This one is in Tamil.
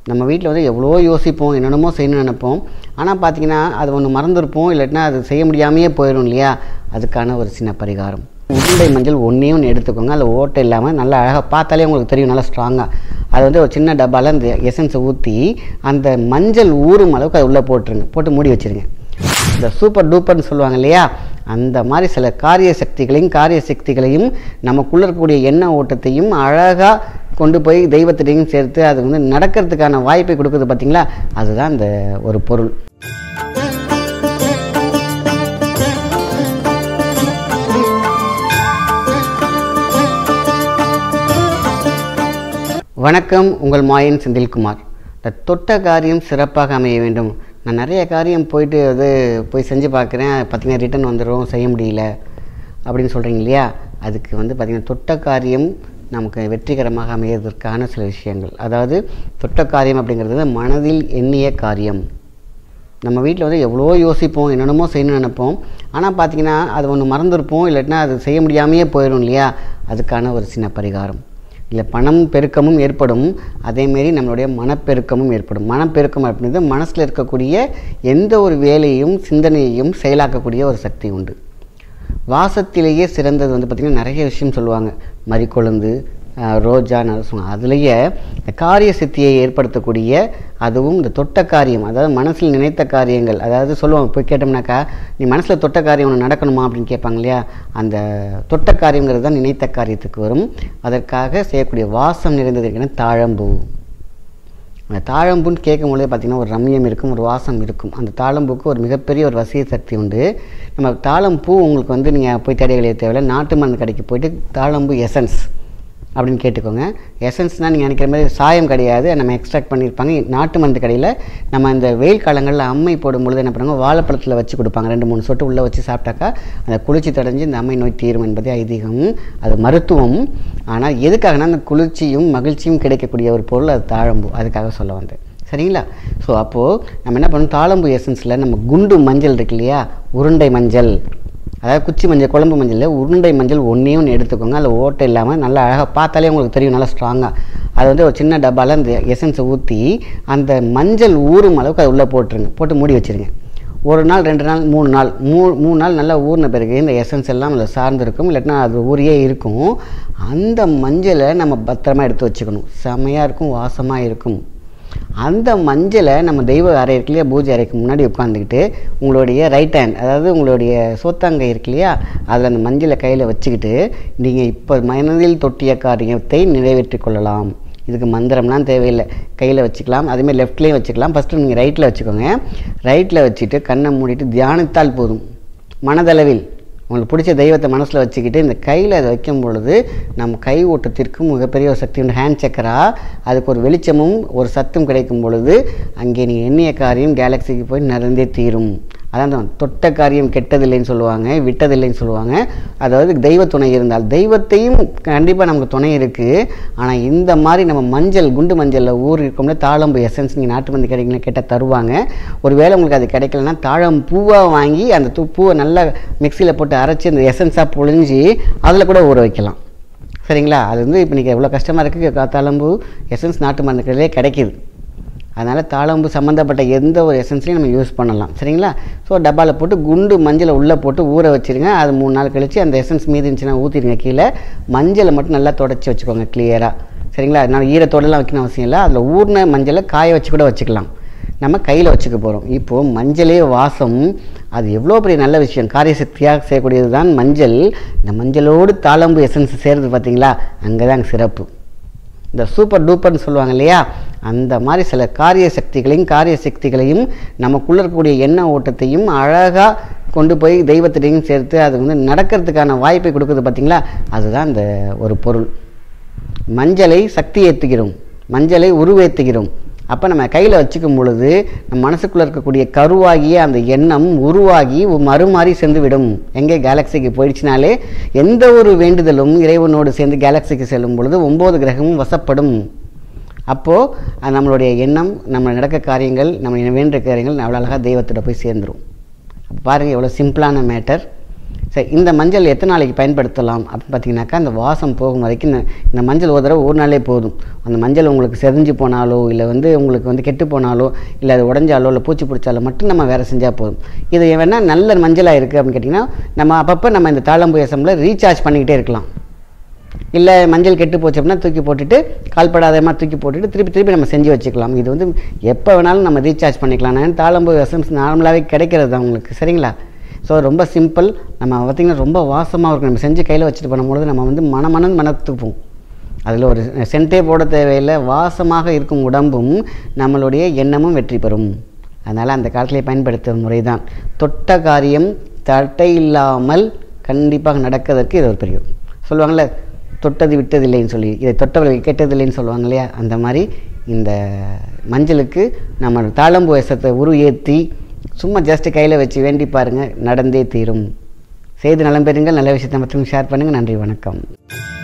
நம்ம வீட்டில் வந்து எவ்வளோ யோசிப்போம் என்னென்னமோ செய்யணும்னு நினைப்போம் ஆனால் பார்த்தீங்கன்னா அது ஒன்று மறந்துருப்போம் இல்லாட்டினா அது செய்ய முடியாமையே போயிடும் இல்லையா அதுக்கான ஒரு சின்ன பரிகாரம் உருண்டை மஞ்சள் ஒன்றே ஒன்று எடுத்துக்கோங்க அதில் ஓட்டை இல்லாமல் நல்லா அழகாக பார்த்தாலே உங்களுக்கு தெரியும் நல்லா ஸ்ட்ராங்காக அது வந்து ஒரு சின்ன டப்பாவில் அந்த எசன்ஸை ஊற்றி அந்த மஞ்சள் ஊறும் அளவுக்கு அது உள்ளே போட்டுருங்க போட்டு மூடி வச்சுருங்க இந்த சூப்பர் டூப்பர்னு சொல்லுவாங்க இல்லையா அந்த மாதிரி சில காரிய சக்திகளையும் காரிய சக்திகளையும் நமக்குள்ள இருக்கக்கூடிய எண்ண ஓட்டத்தையும் அழகாக கொண்டு போய் தெய்வத்திட்டையும் சேர்த்து அது வந்து நடக்கிறதுக்கான வாய்ப்பை கொடுக்குது பார்த்தீங்களா அதுதான் இந்த ஒரு பொருள் வணக்கம் உங்கள் மாயன் செந்தில்குமார் இந்த தொட்ட காரியம் சிறப்பாக அமைய வேண்டும் நான் நிறைய காரியம் போயிட்டு அது போய் செஞ்சு பார்க்குறேன் பார்த்தீங்கன்னா ரிட்டன் வந்துடும் செய்ய முடியல அப்படின்னு சொல்கிறீங்க இல்லையா அதுக்கு வந்து பார்த்திங்கன்னா தொட்ட காரியம் நமக்கு வெற்றிகரமாக அமையறதற்கான சில விஷயங்கள் அதாவது தொட்ட காரியம் அப்படிங்கிறது மனதில் எண்ணிய காரியம் நம்ம வீட்டில் வந்து எவ்வளோ யோசிப்போம் என்னென்னமோ செய்யணும்னு நினைப்போம் ஆனால் பார்த்தீங்கன்னா அது ஒன்று மறந்துருப்போம் இல்லாட்டினா அது செய்ய முடியாமையே போயிடும் இல்லையா அதுக்கான ஒரு சின்ன பரிகாரம் இல்லை பணம் பெருக்கமும் ஏற்படும் அதேமாரி நம்மளுடைய மனப்பெருக்கமும் ஏற்படும் மனப்பெருக்கம் அப்படின்றது மனசில் இருக்கக்கூடிய எந்த ஒரு வேலையும் சிந்தனையையும் செயலாக்கக்கூடிய ஒரு சக்தி உண்டு வாசத்திலேயே சிறந்தது வந்து பார்த்திங்கன்னா நிறைய விஷயம் சொல்லுவாங்க மறிக்கொழுந்து அஹ், ரோஜா சொல்லுவாங்க அதுலேயே இந்த காரிய சித்தியை ஏற்படுத்தக்கூடிய அதுவும் இந்த தொட்ட காரியம் அதாவது மனசில் நினைத்த காரியங்கள் அதாவது சொல்லுவாங்க போய் கேட்டோம்னாக்கா நீ மனசில் தொட்ட காரியம் ஒன்று நடக்கணுமா அப்படின்னு கேட்பாங்க இல்லையா அந்த தொட்ட காரியங்கிறது தான் நினைத்த காரியத்துக்கு வரும் அதற்காக செய்யக்கூடிய வாசம் நிறைந்தது இருக்குன்னா தாழம்பூ அந்த தாழம்பூன்னு கேட்கும் பொழுதே பார்த்திங்கன்னா ஒரு ரம்மியம் இருக்கும் ஒரு வாசம் இருக்கும் அந்த தாழம்பூக்கு ஒரு மிகப்பெரிய ஒரு வசிய சக்தி உண்டு நம்ம தாழம்பூ உங்களுக்கு வந்து நீங்கள் போய் தேடி வெளியே தேவையில்ல நாட்டு மருந்து கடைக்கு போயிட்டு தாழம்பூ எசன்ஸ் அப்படின்னு கேட்டுக்கோங்க எசன்ஸ்னால் நீங்கள் நினைக்கிற மாதிரி சாயம் கிடையாது நம்ம எக்ஸ்ட்ராக்ட் பண்ணியிருப்பாங்க நாட்டு மருந்து கடையில் நம்ம இந்த வெயில் காலங்களில் அம்மை போடும்பொழுது என்ன பண்ணுவாங்க வாழைப்பழத்தில் வச்சு கொடுப்பாங்க ரெண்டு மூணு சொட்டு உள்ளே வச்சு சாப்பிட்டாக்கா அந்த குளிர்ச்சி தடைஞ்சு இந்த அம்மை நோய் தீரும் என்பதே ஐதீகம் அது மருத்துவம் ஆனால் எதுக்காகனா அந்த குளிர்ச்சியும் மகிழ்ச்சியும் கிடைக்கக்கூடிய ஒரு பொருள் அது தாழம்பூ அதுக்காக சொல்ல வந்தேன் சரிங்களா ஸோ அப்போது நம்ம என்ன பண்ணணும் தாழம்பூ எசன்ஸில் நம்ம குண்டு மஞ்சள் இருக்கு இல்லையா உருண்டை மஞ்சள் அதாவது குச்சி மஞ்சள் குழம்பு மஞ்சள் உருண்டை மஞ்சள் ஒன்றே ஒன்று எடுத்துக்கோங்க அதில் ஓட்டை இல்லாமல் நல்லா அழகாக பார்த்தாலே உங்களுக்கு தெரியும் நல்லா ஸ்ட்ராங்காக அது வந்து ஒரு சின்ன டப்பாவில் அந்த எசன்ஸை ஊற்றி அந்த மஞ்சள் ஊறும் அளவுக்கு அது உள்ளே போட்டுருங்க போட்டு மூடி வச்சுருங்க ஒரு நாள் ரெண்டு நாள் மூணு நாள் மூ மூணு நாள் நல்லா ஊறின பிறகு இந்த எசன்ஸ் எல்லாம் அதில் சார்ந்திருக்கும் இல்லாட்டினா அது ஊறியே இருக்கும் அந்த மஞ்சளை நம்ம பத்திரமா எடுத்து வச்சுக்கணும் செமையாக இருக்கும் வாசமாக இருக்கும் அந்த மஞ்சளை நம்ம தெய்வ அறை இருக்கு இல்லையா பூஜை அறைக்கு முன்னாடி உட்காந்துக்கிட்டு உங்களுடைய ரைட் ஹேண்ட் அதாவது உங்களுடைய சோத்தாங்கை இருக்கு இல்லையா அதில் அந்த மஞ்சளை கையில் வச்சுக்கிட்டு நீங்கள் இப்போ மனதில் தொட்டிய காரியத்தை நிறைவேற்றி கொள்ளலாம் இதுக்கு மந்திரம்லாம் தேவையில்லை கையில் வச்சுக்கலாம் அதேமாதிரி லெஃப்ட்லேயும் வச்சுக்கலாம் ஃபஸ்ட்டு நீங்கள் ரைட்டில் வச்சுக்கோங்க ரைட்டில் வச்சுட்டு கண்ணை மூடிட்டு தியானித்தால் போதும் மனதளவில் உங்களுக்கு பிடிச்ச தெய்வத்தை மனசில் வச்சுக்கிட்டு இந்த கையில் அதை வைக்கும் பொழுது நம்ம கை ஓட்டத்திற்கு மிகப்பெரிய ஒரு சக்தி உண்டு ஹேண்ட் சக்கரா அதுக்கு ஒரு வெளிச்சமும் ஒரு சத்தும் கிடைக்கும் பொழுது அங்கே நீங்கள் எண்ணிய காரியம் கேலக்சிக்கு போய் நிறைந்தே தீரும் அதான் அந்த தொட்ட காரியம் கெட்டதில்லைன்னு சொல்லுவாங்க விட்டதில்லைன்னு சொல்லுவாங்க அதாவது தெய்வ துணை இருந்தால் தெய்வத்தையும் கண்டிப்பாக நமக்கு துணை இருக்குது ஆனால் இந்த மாதிரி நம்ம மஞ்சள் குண்டு மஞ்சளில் ஊர் இருக்கோம்ல தாழம்பு எசன்ஸ் நீங்கள் நாட்டு மருந்து கிடைக்கல கேட்டால் தருவாங்க ஒருவேளை உங்களுக்கு அது கிடைக்கலன்னா தாழம் பூவாக வாங்கி அந்த தூ பூவை நல்லா மிக்சியில் போட்டு அரைச்சி அந்த எசன்ஸாக புழிஞ்சு அதில் கூட ஊற வைக்கலாம் சரிங்களா அது வந்து இப்போ நீங்கள் எவ்வளோ கஷ்டமாக இருக்குது தாழம்பூ எசன்ஸ் நாட்டு மருந்து கடையிலே கிடைக்கிது அதனால் தாழம்பு சம்மந்தப்பட்ட எந்த ஒரு எசன்ஸ்லையும் நம்ம யூஸ் பண்ணலாம் சரிங்களா ஸோ டப்பாவில் போட்டு குண்டு மஞ்சளை உள்ளே போட்டு ஊற வச்சுருங்க அது மூணு நாள் கழித்து அந்த எசன்ஸ் மீதி இருந்துச்சுன்னா ஊற்றிடுங்க கீழே மஞ்சளை மட்டும் நல்லா தொடச்சி வச்சுக்கோங்க கிளியராக சரிங்களா அதனால் ஈரத்தோடலாம் வைக்கணும் அவசியம் இல்லை அதில் ஊறின மஞ்சளை காய வச்சு கூட வச்சுக்கலாம் நம்ம கையில் வச்சுக்க போகிறோம் இப்போது மஞ்சளே வாசம் அது எவ்வளோ பெரிய நல்ல விஷயம் காரிய சக்தியாக செய்யக்கூடியது தான் மஞ்சள் இந்த மஞ்சளோடு தாளம்பு எசன்ஸ் சேருது பார்த்தீங்களா அங்கே தான் சிறப்பு இந்த சூப்பர் டூப்பர்னு சொல்லுவாங்க இல்லையா அந்த மாதிரி சில காரிய சக்திகளையும் காரிய சக்திகளையும் நமக்குள்ள இருக்கக்கூடிய எண்ண ஓட்டத்தையும் அழகாக கொண்டு போய் தெய்வத்திட்டையும் சேர்த்து அது வந்து நடக்கிறதுக்கான வாய்ப்பை கொடுக்குது பார்த்தீங்களா அதுதான் இந்த ஒரு பொருள் மஞ்சளை சக்தி ஏற்றுகிறோம் மஞ்சளை உருவேற்றுகிறோம் அப்போ நம்ம கையில் வச்சுக்கும் பொழுது நம்ம மனசுக்குள்ளே இருக்கக்கூடிய கருவாகிய அந்த எண்ணம் உருவாகி ஒரு மறுமாறி சென்று விடும் எங்கே கேலக்சிக்கு போயிடுச்சுனாலே எந்த ஒரு வேண்டுதலும் இறைவனோடு சேர்ந்து கேலக்சிக்கு செல்லும் பொழுது ஒம்பது கிரகமும் வசப்படும் அப்போது நம்மளுடைய எண்ணம் நம்ம நடக்க காரியங்கள் நம்ம வேண்ட காரியங்கள் அவ்வளோ அழகாக தெய்வத்திட்ட போய் சேர்ந்துடும் பாருங்கள் எவ்வளோ சிம்பிளான மேட்டர் சரி இந்த மஞ்சள் எத்தனை நாளைக்கு பயன்படுத்தலாம் அப்படின்னு பார்த்தீங்கன்னாக்கா அந்த வாசம் போகும் வரைக்கும் இந்த இந்த மஞ்சள் ஒரு தடவை ஒரு நாளே போதும் அந்த மஞ்சள் உங்களுக்கு செதஞ்சு போனாலோ இல்லை வந்து உங்களுக்கு வந்து கெட்டு போனாலோ இல்லை அது உடஞ்சாலோ இல்லை பூச்சி பிடிச்சாலோ மட்டும் நம்ம வேறு செஞ்சால் போதும் இது வேணால் நல்ல மஞ்சளாக இருக்குது அப்படின்னு கேட்டிங்கன்னா நம்ம அப்பப்போ நம்ம இந்த தாளம்பு எசமில் ரீசார்ஜ் பண்ணிக்கிட்டே இருக்கலாம் இல்லை மஞ்சள் கெட்டு போச்சு அப்படின்னா தூக்கி போட்டுட்டு கால்படாதமாக தூக்கி போட்டுட்டு திருப்பி திருப்பி நம்ம செஞ்சு வச்சுக்கலாம் இது வந்து எப்போ வேணாலும் நம்ம ரீசார்ஜ் பண்ணிக்கலாம் நான் தாளம்பு எசன்ஸ் நார்மலாகவே கிடைக்கிறது தான் உங்களுக்கு சரிங்களா ஸோ ரொம்ப சிம்பிள் நம்ம பார்த்திங்கன்னா ரொம்ப வாசமாக இருக்கும் நம்ம செஞ்சு கையில் வச்சுட்டு பண்ணும்பொழுது நம்ம வந்து மனமனன் மனத்துப்போம் அதில் ஒரு சென்ட்டே போட தேவையில்லை வாசமாக இருக்கும் உடம்பும் நம்மளுடைய எண்ணமும் வெற்றி பெறும் அதனால் அந்த காலத்திலே பயன்படுத்தும் முறை தான் தொட்ட காரியம் தட்டை இல்லாமல் கண்டிப்பாக நடக்கிறதுக்கு இது ஒரு பெரிய சொல்லுவாங்கள்ல தொட்டது விட்டதில்லைன்னு சொல்லி இதை தொட்டவர்கள் கெட்டதில்லைன்னு சொல்லுவாங்க இல்லையா அந்த மாதிரி இந்த மஞ்சளுக்கு நம்ம தாளம்பு வயசத்தை உரு ஏற்றி சும்மா ஜஸ்ட் கையில் வச்சு வேண்டி பாருங்கள் நடந்தே தீரும் செய்து நலம் பெறுங்கள் நல்ல விஷயத்தை மற்றும் ஷேர் பண்ணுங்கள் நன்றி வணக்கம்